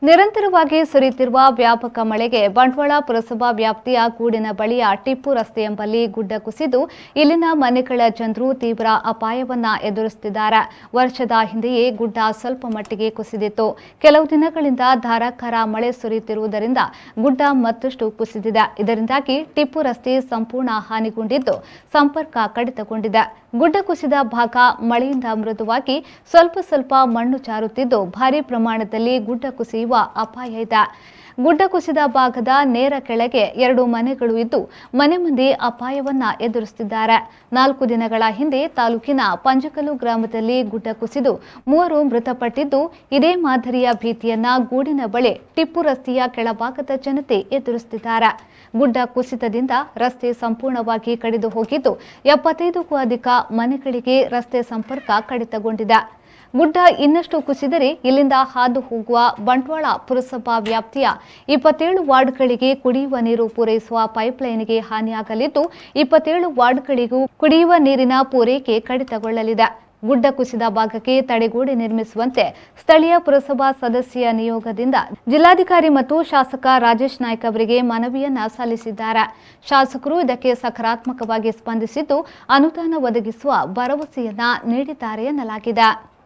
ನಿರಂತರವಾಗಿ ಸುರಿಯುತ್ತಿರುವ ವ್ಯಾಪಕ ಮಳೆಗೆ ಬಂಟ್ವಾಳ ಪುರಸಭಾ ವ್ಯಾಪ್ತಿಯ ಗೂಡಿನ ಬಳಿಯ ಟಿಪ್ಪು ರಸ್ತೆ ಎಂಬಲ್ಲಿ ಗುಡ್ಡ ಕುಸಿದು ಇಲ್ಲಿನ ಮನೆಗಳ ಜನರು ತೀವ್ರ ಅಪಾಯವನ್ನ ಎದುರಿಸುತ್ತಿದ್ದಾರೆ ವರ್ಷದ ಹಿಂದೆಯೇ ಗುಡ್ಡ ಸ್ವಲ್ಪ ಮಟ್ಟಿಗೆ ಕುಸಿದಿತ್ತು ಕೆಲವು ದಿನಗಳಿಂದ ಧಾರಾಕಾರ ಮಳೆ ಸುರಿಯುತ್ತಿರುವುದರಿಂದ ಗುಡ್ಡ ಮತ್ತಷ್ಟು ಕುಸಿದಿದೆ ಇದರಿಂದಾಗಿ ಟಿಪ್ಪು ರಸ್ತೆ ಸಂಪೂರ್ಣ ಹಾನಿಗೊಂಡಿದ್ದು ಸಂಪರ್ಕ ಕಡಿತಗೊಂಡಿದೆ ಗುಡ್ಡ ಕುಸಿದ ಭಾಗ ಮಳೆಯಿಂದ ಮೃದುವಾಗಿ ಸ್ವಲ್ಪ ಸ್ವಲ್ಪ ಮಣ್ಣು ಜಾರುತ್ತಿದ್ದು ಭಾರಿ ಪ್ರಮಾಣದಲ್ಲಿ ಗುಡ್ಡ ಕುಸಿಯುವ ಅಪಾಯ ಇದೆ ಗುಡ್ಡ ಕುಸಿದ ಭಾಗದ ನೇರ ಕೆಳಗೆ ಎರಡು ಮನೆಗಳು ಇದ್ದು ಮನೆ ಮಂದಿ ಅಪಾಯವನ್ನ ಎದುರಿಸುತ್ತಿದ್ದಾರೆ ನಾಲ್ಕು ದಿನಗಳ ಹಿಂದೆ ತಾಲೂಕಿನ ಪಂಜಕಲ್ಲು ಗ್ರಾಮದಲ್ಲಿ ಗುಡ್ಡ ಕುಸಿದು ಮೂವರು ಮೃತಪಟ್ಟಿದ್ದು ಇದೇ ಮಾದರಿಯ ಭೀತಿಯನ್ನ ಗೂಡಿನ ಬಳಿ ಟಿಪ್ಪು ರಸ್ತೆಯ ಕೆಳಭಾಗದ ಜನತೆ ಎದುರಿಸುತ್ತಿದ್ದಾರೆ ಗುಡ್ಡ ಕುಸಿತದಿಂದ ರಸ್ತೆ ಸಂಪೂರ್ಣವಾಗಿ ಕಡಿದು ಹೋಗಿದ್ದು ಎಪ್ಪತ್ತೈದಕ್ಕೂ ಅಧಿಕ ಮನೆಗಳಿಗೆ ರಸ್ತೆ ಸಂಪರ್ಕ ಕಡಿತಗೊಂಡಿದೆ ಗುಡ್ಡ ಇನ್ನಷ್ಟು ಕುಸಿದರೆ ಇಲ್ಲಿಂದ ಹಾದು ಹೋಗುವ ಬಂಟ್ವಾಳ ಪುರಸಭಾ ವ್ಯಾಪ್ತಿಯ ಇಪ್ಪತ್ತೇಳು ವಾರ್ಡ್ಗಳಿಗೆ ಕುಡಿಯುವ ನೀರು ಪೂರೈಸುವ ಪೈಪ್ಲೈನ್ಗೆ ಹಾನಿಯಾಗಲಿದ್ದು ಇಪ್ಪತ್ತೇಳು ವಾರ್ಡ್ಗಳಿಗೂ ಕುಡಿಯುವ ನೀರಿನ ಪೂರೈಕೆ ಕಡಿತಗೊಳ್ಳಲಿದೆ ಗುಡ್ಡ ಕುಸಿದ ಭಾಗಕ್ಕೆ ತಡೆಗೋಡೆ ನಿರ್ಮಿಸುವಂತೆ ಸ್ಥಳೀಯ ಪುರಸಭಾ ಸದಸ್ಯ ನಿಯೋಗದಿಂದ ಜಿಲ್ಲಾಧಿಕಾರಿ ಮತ್ತು ಶಾಸಕ ರಾಜೇಶ್ ನಾಯ್ಕ್ ಅವರಿಗೆ ಮನವಿಯನ್ನ ಸಲ್ಲಿಸಿದ್ದಾರೆ ಶಾಸಕರು ಇದಕ್ಕೆ ಸಕಾರಾತ್ಮಕವಾಗಿ ಸ್ಪಂದಿಸಿದ್ದು ಅನುದಾನ ಒದಗಿಸುವ ಭರವಸೆಯನ್ನ ನೀಡಿದ್ದಾರೆ ಎನ್ನಲಾಗಿದೆ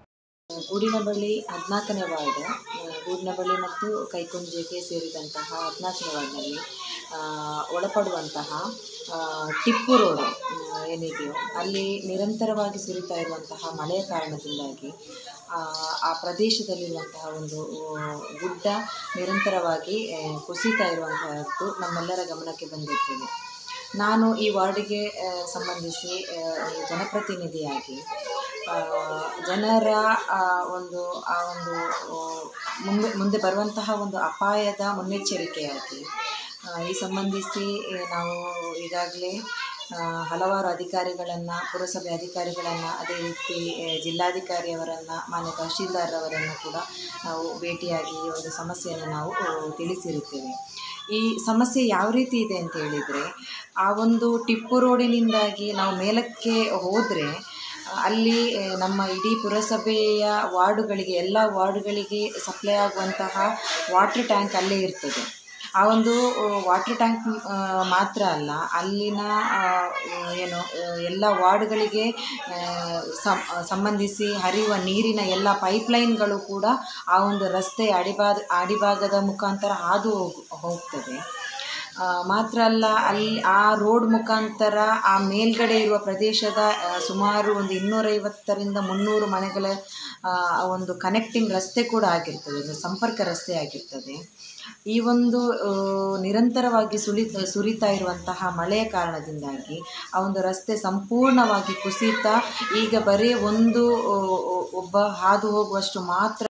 ಗೂಡಿನ ಬಳಿ ಹದಿನಾಲ್ಕನೇ ವಾರ್ಡ್ ಆ, ಗೂಡಿನ ಬಳಿ ಮತ್ತು ಕೈಕೊಂಜೆಗೆ ಸೇರಿದಂತಹ ಹದಿನಾಲ್ಕನೇ ವಾರ್ಡ್ನಲ್ಲಿ ಆ, ಒಳಪಡುವಂತಹ ಆ, ಟಿಪ್ಪು ರೋಡ್ ಆ, ಏನಿದೆಯೋ ಅಲ್ಲಿ ನಿರಂತರವಾಗಿ ಸುರಿತಾ ಇರುವಂತಹ ಮಳೆಯ ಕಾರಣದಿಂದಾಗಿ ಆ, ಆ ಪ್ರದೇಶದಲ್ಲಿರುವಂತಹ ಒಂದು ಆ, ಗುಡ್ಡ ನಿರಂತರವಾಗಿ ಆ, ಕುಸಿತಾ ಇರುವಂತಹದ್ದು ನಮ್ಮೆಲ್ಲರ ಗಮನಕ್ಕೆ ಬಂದಿರ್ತದೆ ನಾನು ಈ ವಾರ್ಡಿಗೆ ಆ, ಸಂಬಂಧಿಸಿ ಆ, ಜನಪ್ರತಿನಿಧಿಯಾಗಿ ಆ, ಜನರ ಆ, ಒಂದು ಆ ಒಂದು ಆ, ಮುಂದೆ ಮುಂದೆ ಬರುವಂತಹ ಒಂದು ಅಪಾಯದ ಮುನ್ನೆಚ್ಚರಿಕೆಯಾಗಿ ಆ, ಈ ಸಂಬಂಧಿಸಿ ಆ, ನಾವು ಈಗಾಗಲೇ ಆ, ಹಲವಾರು ಅಧಿಕಾರಿಗಳನ್ನು ಪುರಸಭೆ ಅಧಿಕಾರಿಗಳನ್ನು ಅದೇ ರೀತಿ ಆ, ಜಿಲ್ಲಾಧಿಕಾರಿಯವರನ್ನು ಮಾನ್ಯ ತಹಶೀಲ್ದಾರ್ರವರನ್ನು ಕೂಡ ನಾವು ಭೇಟಿಯಾಗಿ ಈ ಒಂದು ಸಮಸ್ಯೆಯನ್ನು ನಾವು ಆ, ತಿಳಿಸಿರುತ್ತೇವೆ ಈ ಸಮಸ್ಯೆ ಯಾವ ರೀತಿ ಇದೆ ಅಂತ ಹೇಳಿದರೆ ಆ ಒಂದು ಟಿಪ್ಪು ರೋಡಿನಿಂದಾಗಿ ನಾವು ಮೇಲಕ್ಕೆ ಹೋದರೆ ಅಲ್ಲಿ ಆ, ನಮ್ಮ ಇಡೀ ಪುರಸಭೆಯ ವಾರ್ಡುಗಳಿಗೆ ಎಲ್ಲ ವಾರ್ಡುಗಳಿಗೆ ಸಪ್ಲೈ ಆಗುವಂತಹ ವಾಟ್ರ್ ಟ್ಯಾಂಕ್ ಅಲ್ಲೇ ಇರ್ತದೆ ಆ ಒಂದು ವಾಟ್ರ್ ಟ್ಯಾಂಕ್ ಮಾತ್ರ ಅಲ್ಲ ಅಲ್ಲಿನ ಆ, ಏನು ಆ, ಎಲ್ಲ ವಾರ್ಡ್ಗಳಿಗೆ ಆ, ಸಂ ಸಂಬಂಧಿಸಿ ಹರಿಯುವ ನೀರಿನ ಎಲ್ಲ ಪೈಪ್ಲೈನ್ಗಳು ಕೂಡ ಆ ಒಂದು ರಸ್ತೆ ಅಡಿಭಾಗ ಅಡಿಭಾಗದ ಮುಖಾಂತರ ಹಾದು ಹೋಗ್ ಹೋಗ್ತದೆ ಆ, ಮಾತ್ರ ಅಲ್ಲ ಅಲ್ಲಿ ಆ ರೋಡ್ ಮುಖಾಂತರ ಆ ಮೇಲ್ಗಡೆ ಇರುವ ಪ್ರದೇಶದ ಆ, ಸುಮಾರು ಒಂದು ಇನ್ನೂರೈವತ್ತರಿಂದ ಮುನ್ನೂರು ಮನೆಗಳ ಆ, ಒಂದು ಕನೆಕ್ಟಿಂಗ್ ರಸ್ತೆ ಕೂಡ ಆಗಿರ್ತದೆ ಒಂದು ಸಂಪರ್ಕ ರಸ್ತೆ ಆಗಿರ್ತದೆ ಈ ಒಂದು ಆ, ನಿರಂತರವಾಗಿ ಸುಳಿ ಸುರಿತಾ ಇರುವಂತಹ ಮಳೆಯ ಕಾರಣದಿಂದಾಗಿ ಆ ಒಂದು ರಸ್ತೆ ಸಂಪೂರ್ಣವಾಗಿ ಕುಸಿತ ಈಗ ಬರೀ ಒಂದು ಆ, ಒಬ್ಬ ಹಾದು ಹೋಗುವಷ್ಟು ಮಾತ್ರ